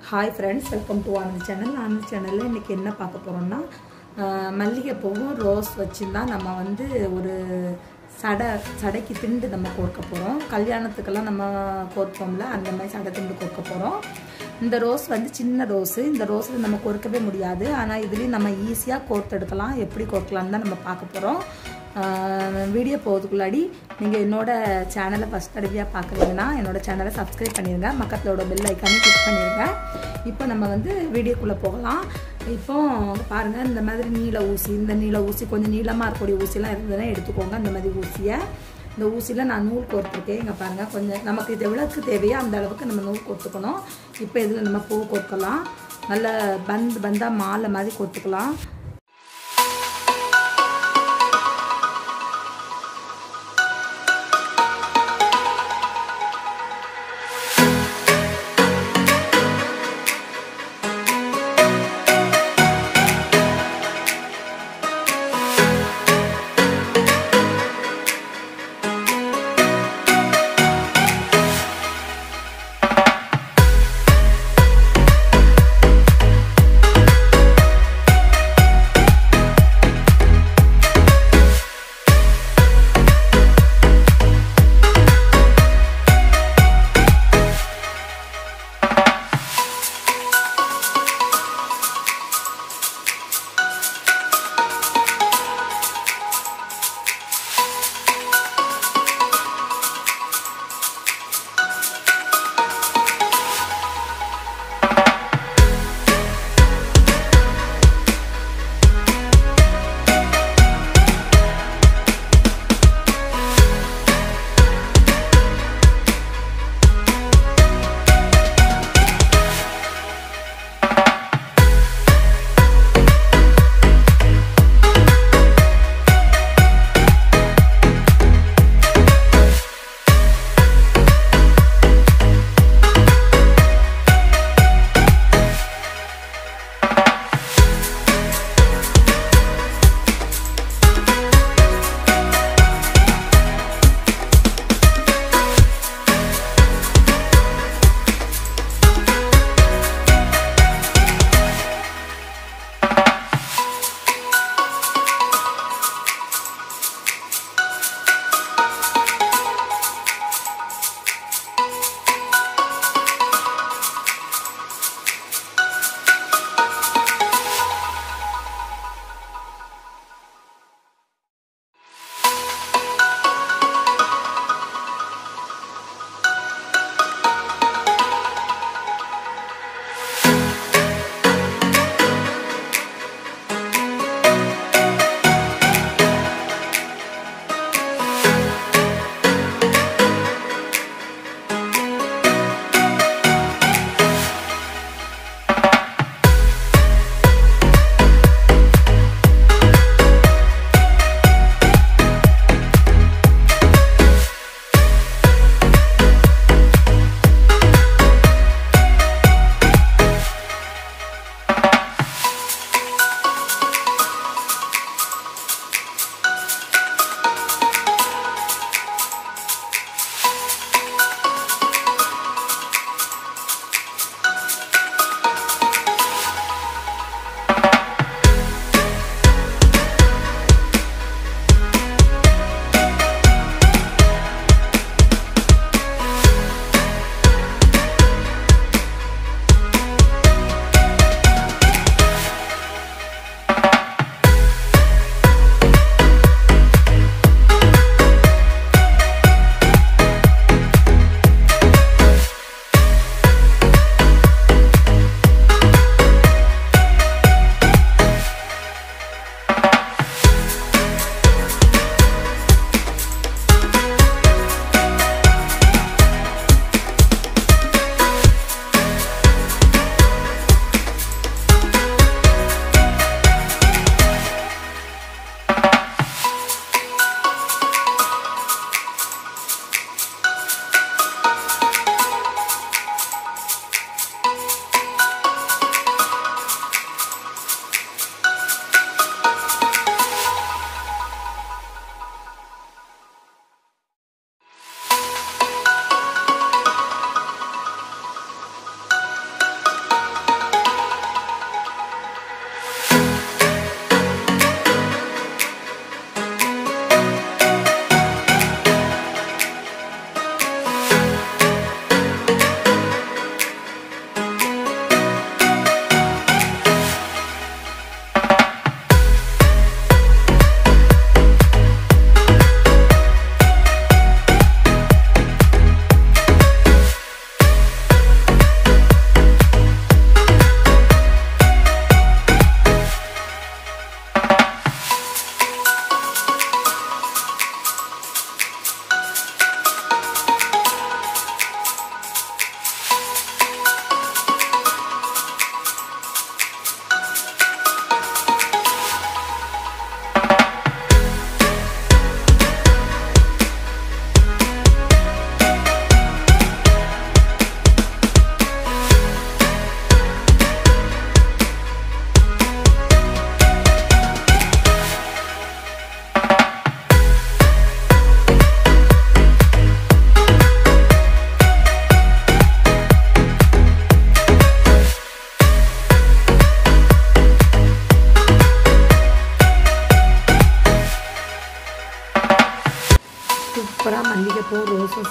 hi friends welcome to Anand channel Anand சேனலில் இன்றைக்கி என்ன பார்க்க போகிறோம்னா மல்லிகைப்பூவும் ரோஸ் வச்சு தான் நம்ம வந்து ஒரு சடை சடைக்கு திண்டு நம்ம கோர்க்க போகிறோம் கல்யாணத்துக்கெல்லாம் நம்ம கோர்ப்போம்ல அந்த மாதிரி சடை திண்டு கோர்க்க போகிறோம் இந்த ரோஸ் வந்து சின்ன ரோஸு இந்த ரோஸில் நம்ம கோர்க்கவே முடியாது ஆனால் இதுலேயும் நம்ம ஈஸியாக கோர்த்தெடுக்கலாம் எப்படி கோர்க்கலான்னு தான் நம்ம பார்க்க போகிறோம் வீடியோ போகிறதுக்குள்ளாடி நீங்கள் என்னோட சேனலை ஃபஸ்ட் தடவையாக பார்க்குறீங்கன்னா என்னோட சேனலை சப்ஸ்கிரைப் பண்ணிடுங்க பக்கத்தோட பெல் ஐக்கானே கிளிக் பண்ணிடுங்க இப்போ நம்ம வந்து வீடியோக்குள்ளே போகலாம் இப்போ பாருங்கள் இந்த மாதிரி நீல ஊசி இந்த நீல ஊசி கொஞ்சம் நீளமாக இருக்கக்கூடிய ஊசிலாம் இருந்ததுன்னா எடுத்துக்கோங்க இந்த மாதிரி ஊசியை இந்த ஊசியில் நான் நூல் கோர்த்துருக்கேன் இங்கே பாருங்கள் கொஞ்சம் நமக்கு இது எவ்வளோக்கு தேவையோ அந்த அளவுக்கு நம்ம நூல் கோர்த்துக்கணும் இப்போ இதில் நம்ம பூ கோர்க்கலாம் நல்ல பந்து பந்தாக மாலை மாதிரி கோர்த்துக்கலாம்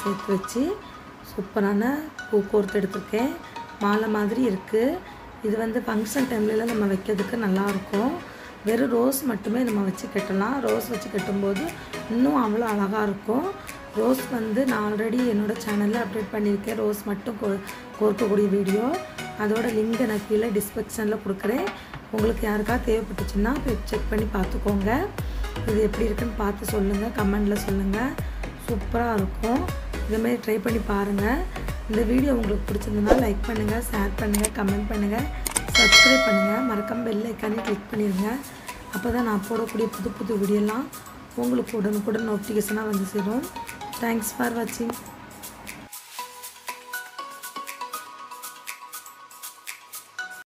சேர்த்து வச்சு சூப்பரான பூ கோர்த்து எடுத்திருக்கேன் மாலை மாதிரி இருக்குது இது வந்து ஃபங்க்ஷன் டைம்லலாம் நம்ம வைக்கிறதுக்கு நல்லாயிருக்கும் வெறும் ரோஸ் மட்டுமே நம்ம வச்சு கட்டலாம் ரோஸ் வச்சு கட்டும்போது இன்னும் அவ்வளோ அழகாக இருக்கும் ரோஸ் வந்து நான் ஆல்ரெடி என்னோடய சேனலில் அப்டேட் பண்ணியிருக்கேன் ரோஸ் மட்டும் கோ கோர்க்கக்கூடிய வீடியோ அதோட லிங்க் நான் கீழே டிஸ்கிரிப்ஷனில் கொடுக்குறேன் உங்களுக்கு யாருக்கா தேவைப்பட்டுச்சுன்னா போய் செக் பண்ணி பார்த்துக்கோங்க இது எப்படி இருக்குன்னு பார்த்து சொல்லுங்கள் கமெண்டில் சொல்லுங்கள் சூப்பராக இருக்கும் இதுமாரி ட்ரை பண்ணி பாருங்கள் இந்த வீடியோ உங்களுக்கு பிடிச்சிருந்ததுன்னா லைக் பண்ணுங்கள் ஷேர் பண்ணுங்கள் கமெண்ட் பண்ணுங்கள் சப்ஸ்கிரைப் பண்ணுங்கள் மறக்காம பெல் ஐக்கானே கிளிக் பண்ணிடுங்க அப்போ தான் நான் போடக்கூடிய புது புது வீடியோலாம் உங்களுக்கு உடனுக்குடன் நோட்டிஃபிகேஷனாக வந்து சேரும் தேங்க்ஸ் ஃபார் வாட்சிங்